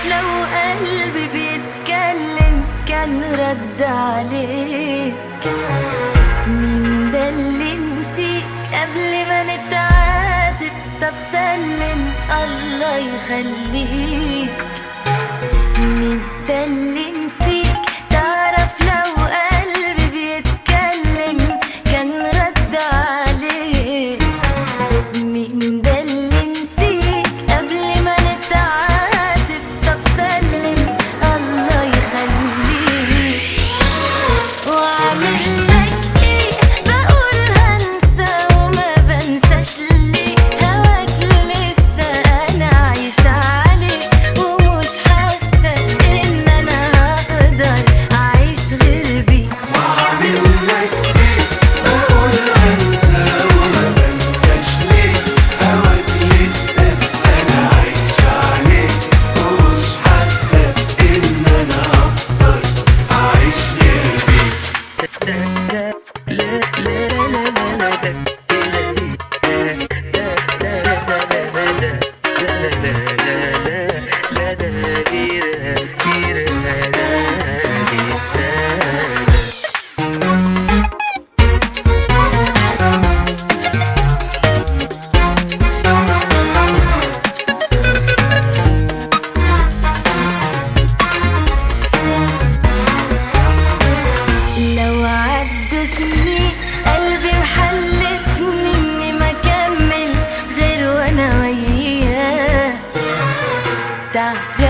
لو قلبي بيتكلم كان رد عليك مين ده اللي نسيك قبل ما نتعاتب طب سلم الله يخليك مين ده اللي نسيك تعرف لو قلبي بيتكلم كان رد عليك مين ده اللي نسيك قبل ما نتعاتب طب سلم الله يخليك واعمل لك ايه بقول هنسى وما بنساش ليه هواك لسه انا عايشة عليه ومش حاسة ان انا هقدر اعيش غير بيه واعمل لك ايه بقول انسى وما بنساش ليه هواك لسه انا عايش عليه ومش حاسه ان انا هقدر اعيش غير بيك لو عدوا سنين قلبي محلفني اني ما اكمل غير وانا وياه تعرف